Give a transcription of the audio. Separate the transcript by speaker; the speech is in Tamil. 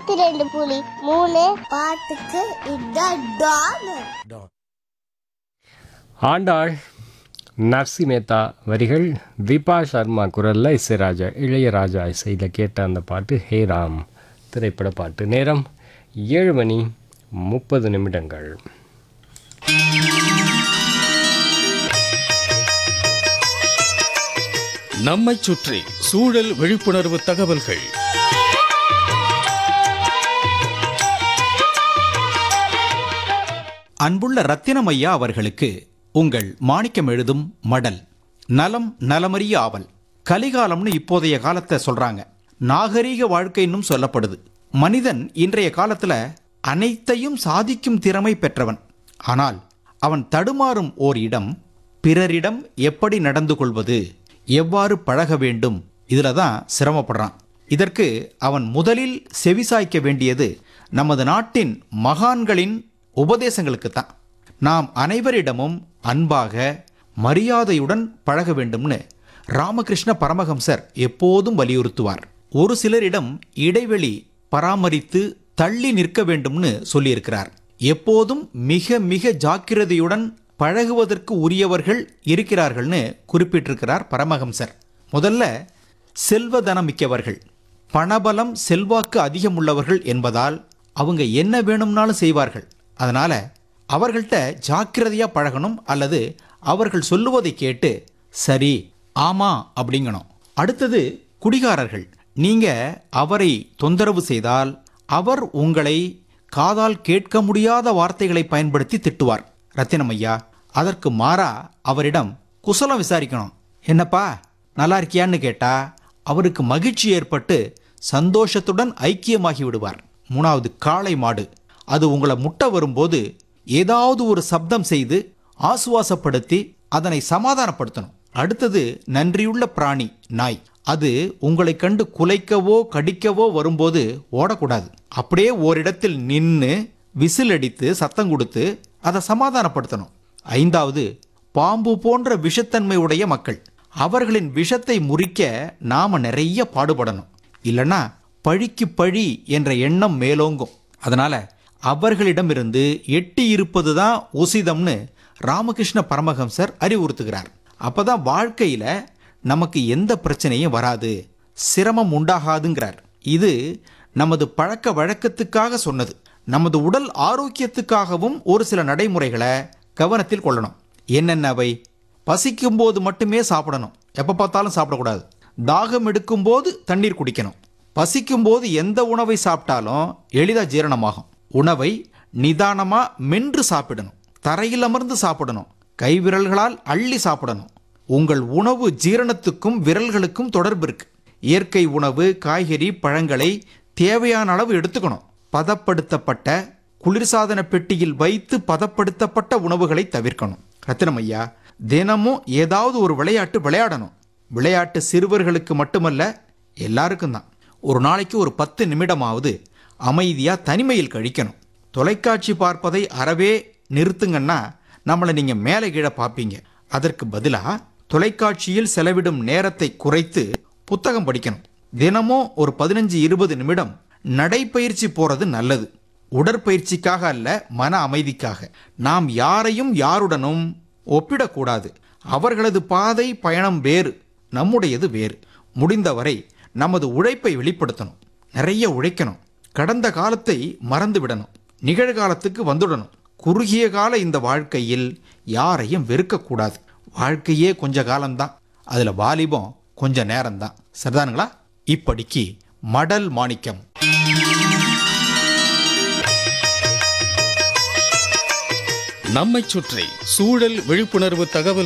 Speaker 1: நூத்தி ரெண்டு புலி மூணு பாட்டுக்கு இதான் டான்
Speaker 2: ஆண்டாள் நர்சி மேத்தா வரிகள் விபா சர்மா குரலில் இசைராஜா இளையராஜா இசையில் கேட்ட அந்த பாட்டு ஹே ராம் திரைப்பட பாட்டு நேரம் ஏழு மணி முப்பது நிமிடங்கள்
Speaker 3: நம்மைச் சுற்றி சூழல் விழிப்புணர்வு தகவல்கள்
Speaker 4: அன்புள்ள ரத்தினமையா அவர்களுக்கு உங்கள் மாணிக்கம் எழுதும் மடல் நலம் நலமறிய ஆவல் கலிகாலம்னு இப்போதைய காலத்தை சொல்றாங்க நாகரீக வாழ்க்கைன்னும் சொல்லப்படுது மனிதன் இன்றைய காலத்துல அனைத்தையும் சாதிக்கும் திறமை பெற்றவன் ஆனால் அவன் தடுமாறும் ஓர் இடம் பிறரிடம் எப்படி நடந்து கொள்வது எவ்வாறு பழக வேண்டும் இதுல தான் சிரமப்படுறான் இதற்கு அவன் முதலில் செவிசாய்க்க வேண்டியது நமது நாட்டின் மகான்களின் உபதேசங்களுக்கு தான் நாம் அனைவரிடமும் அன்பாக மரியாதையுடன் பழக வேண்டும்னு ராமகிருஷ்ண பரமஹம்சர் எப்போதும் வலியுறுத்துவார் ஒரு சிலரிடம் இடைவெளி பராமரித்து தள்ளி நிற்க வேண்டும்னு சொல்லியிருக்கிறார் எப்போதும் மிக மிக ஜாக்கிரதையுடன் பழகுவதற்கு உரியவர்கள் இருக்கிறார்கள்னு குறிப்பிட்டிருக்கிறார் பரமஹம்சர் முதல்ல செல்வதனம் மிக்கவர்கள் பணபலம் செல்வாக்கு அதிகம் உள்ளவர்கள் என்பதால் அவங்க என்ன வேணும்னாலும் செய்வார்கள் அதனால அவர்கள்ட்ட ஜாக்கிரதையா பழகணும் அல்லது அவர்கள் சொல்லுவதை கேட்டு சரி ஆமா அப்படிங்கணும் அடுத்தது குடிகாரர்கள் நீங்க அவரை தொந்தரவு செய்தால் அவர் உங்களை காதால் கேட்க முடியாத வார்த்தைகளை பயன்படுத்தி திட்டுவார் ரத்தினமையா அதற்கு மாறா அவரிடம் குசலம் விசாரிக்கணும் என்னப்பா நல்லா இருக்கியான்னு கேட்டா அவருக்கு மகிழ்ச்சி ஏற்பட்டு சந்தோஷத்துடன் ஐக்கியமாகி விடுவார் மூணாவது காளை மாடு அது உங்களை முட்ட வரும்போது ஏதாவது ஒரு சப்தம் செய்து ஆசுவாசப்படுத்தி அதனை சமாதானப்படுத்தணும் அடுத்தது நன்றியுள்ள பிராணி நாய் அது உங்களை கண்டு குலைக்கவோ கடிக்கவோ வரும்போது ஓடக்கூடாது அப்படியே ஓரிடத்தில் நின்று விசில் அடித்து சத்தம் கொடுத்து அதை சமாதானப்படுத்தணும் ஐந்தாவது பாம்பு போன்ற விஷத்தன்மை உடைய மக்கள் அவர்களின் விஷத்தை முறிக்க நாம நிறைய பாடுபடணும் இல்லைன்னா பழிக்கு பழி என்ற எண்ணம் மேலோங்கும் அதனால அவர்களிடமிருந்து எட்டி இருப்பது தான் உசிதம்னு ராமகிருஷ்ண பரமஹம்சர் அறிவுறுத்துகிறார் அப்பதான் வாழ்க்கையில நமக்கு எந்த பிரச்சனையும் வராது சிரமம் உண்டாகாதுங்கிறார் இது நமது பழக்க வழக்கத்துக்காக சொன்னது நமது உடல் ஆரோக்கியத்துக்காகவும் ஒரு சில நடைமுறைகளை கவனத்தில் கொள்ளணும் என்னென்னவை பசிக்கும் போது மட்டுமே சாப்பிடணும் எப்போ பார்த்தாலும் சாப்பிடக்கூடாது தாகம் எடுக்கும்போது தண்ணீர் குடிக்கணும் பசிக்கும் போது எந்த உணவை சாப்பிட்டாலும் எளிதாக ஜீரணமாகும் உணவை நிதானமா மென்று சாப்பிடணும் தரையில் அமர்ந்து சாப்பிடணும் கைவிரல்களால் அள்ளி சாப்பிடணும் உங்கள் உணவு ஜீரணத்துக்கும் விரல்களுக்கும் தொடர்பு இருக்கு இயற்கை உணவு காய்கறி பழங்களை தேவையான அளவு எடுத்துக்கணும் பதப்படுத்தப்பட்ட குளிர்சாதன பெட்டியில் வைத்து பதப்படுத்தப்பட்ட உணவுகளை தவிர்க்கணும் ரத்தினமையா தினமும் ஏதாவது ஒரு விளையாட்டு விளையாடணும் விளையாட்டு சிறுவர்களுக்கு மட்டுமல்ல எல்லாருக்கும் தான் ஒரு நாளைக்கு ஒரு பத்து நிமிடமாவது அமைதியா தனிமையில் கழிக்கணும் தொலைக்காட்சி பார்ப்பதை அறவே நிறுத்துங்கன்னா நம்மளை நீங்க மேலே கீழே பார்ப்பீங்க அதற்கு பதிலா தொலைக்காட்சியில் செலவிடும் நேரத்தை குறைத்து புத்தகம் படிக்கணும் தினமும் ஒரு பதினஞ்சு இருபது நிமிடம் நடைப்பயிற்சி போறது நல்லது உடற்பயிற்சிக்காக அல்ல மன அமைதிக்காக நாம் யாரையும் யாருடனும் ஒப்பிடக்கூடாது அவர்களது பாதை பயணம் வேறு நம்முடையது வேறு முடிந்தவரை நமது உழைப்பை வெளிப்படுத்தணும் நிறைய உழைக்கணும் கடந்த காலத்தை மறந்து விடணும் நிகழ்காலத்துக்கு வந்துடணும் குறுகிய கால இந்த வாழ்க்கையில் யாரையும் வெறுக்கக்கூடாது வாழ்க்கையே கொஞ்ச காலம்தான் அதுல வாலிபம் கொஞ்ச நேரம்தான் சரிதானுங்களா இப்படிக்கு மடல் மாணிக்கம்
Speaker 3: நம்மைச் சுற்றி சூழல் விழிப்புணர்வு தகவல்